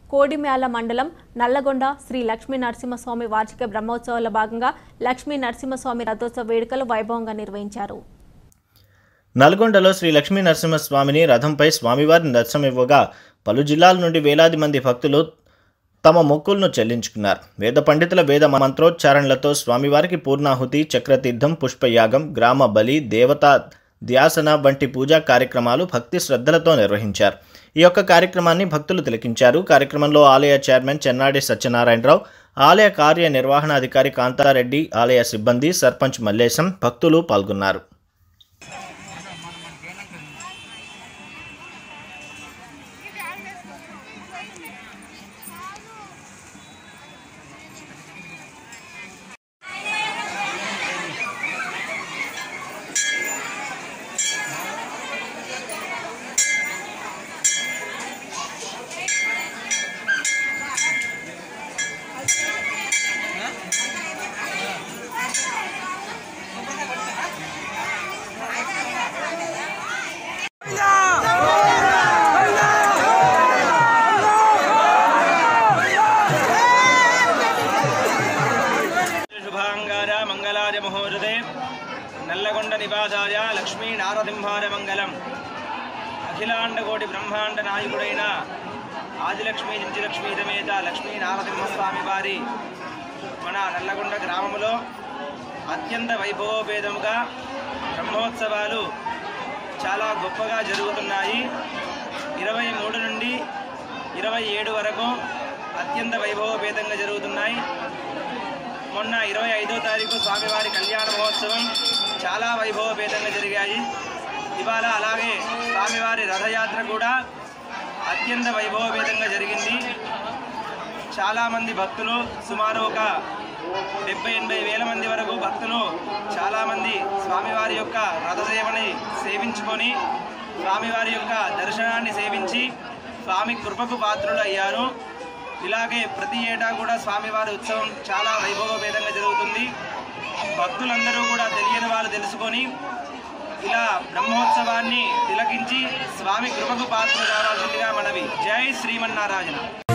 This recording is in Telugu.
కోడిమ్యాల మండలం నల్లగొండ శ్రీ లక్ష్మీ నరసింహస్వామి వార్షిక బ్రహ్మోత్సవాల భాగంగా లక్ష్మీ నరసింహస్వామి రథోత్సవ వేడుకలు వైభవంగా నిర్వహించారు నల్గొండలో శ్రీ లక్ష్మీ నరసింహస్వామిని రథంపై స్వామివారిని దర్శనమివ్వగా పలు జిల్లాల నుండి వేలాది మంది భక్తులు తమ మొక్కులను చెల్లించుకున్నారు వేద పండితుల వేద మంత్రోచ్చారణలతో స్వామివారికి పూర్ణాహుతి చక్రతీర్థం పుష్పయాగం గ్రామ బలి దేవతా ధ్యాసన వంటి పూజా కార్యక్రమాలు భక్తి శ్రద్ధలతో నిర్వహించారు ఈ యొక్క కార్యక్రమాన్ని భక్తులు తిలకించారు కార్యక్రమంలో ఆలయ చైర్మన్ చెన్నాడి సత్యనారాయణరావు ఆలయ కార్యనిర్వహణాధికారి కాంతారెడ్డి ఆలయ సిబ్బంది సర్పంచ్ మల్లేశం భక్తులు పాల్గొన్నారు శుభాంగార మంగళాయ ముహూర్తే నల్లగొండ నివాసాయ లక్ష్మీ నారసింహార మంగళం అఖిలాండకోటి బ్రహ్మాండ నాయకుడైన ఆదిలక్ష్మీ నిత్యలక్ష్మీ సమేత లక్ష్మీ నారసింహస్వామి వారి మన నల్లగొండ గ్రామంలో అత్యంత వైభవోపేతముగా బ్రహ్మోత్సవాలు చాలా గొప్పగా జరుగుతున్నాయి ఇరవై మూడు నుండి ఇరవై ఏడు వరకు అత్యంత వైభవోపేతంగా జరుగుతున్నాయి మొన్న ఇరవై ఐదో తారీఖు స్వామివారి కళ్యాణ మహోత్సవం చాలా వైభవపేతంగా జరిగాయి ఇవాళ అలాగే స్వామివారి రథయాత్ర కూడా అత్యంత వైభవపేతంగా జరిగింది చాలామంది భక్తులు సుమారు ఒక డెబ్బై ఎనభై వేల మంది వరకు భక్తులు చాలామంది స్వామివారి యొక్క రథసేవని సేవించుకొని స్వామివారి యొక్క దర్శనాన్ని సేవించి స్వామి కృపకు పాత్రులు అయ్యారు ఇలాగే ప్రతి ఏటా కూడా స్వామివారి ఉత్సవం చాలా వైభవపేతంగా జరుగుతుంది భక్తులందరూ కూడా తెలియని వాళ్ళు తెలుసుకొని ఇలా బ్రహ్మోత్సవాన్ని తిలకించి స్వామి కృపకు పాత్ర కావాల్సిందిగా మనవి జై శ్రీమన్నారాయణ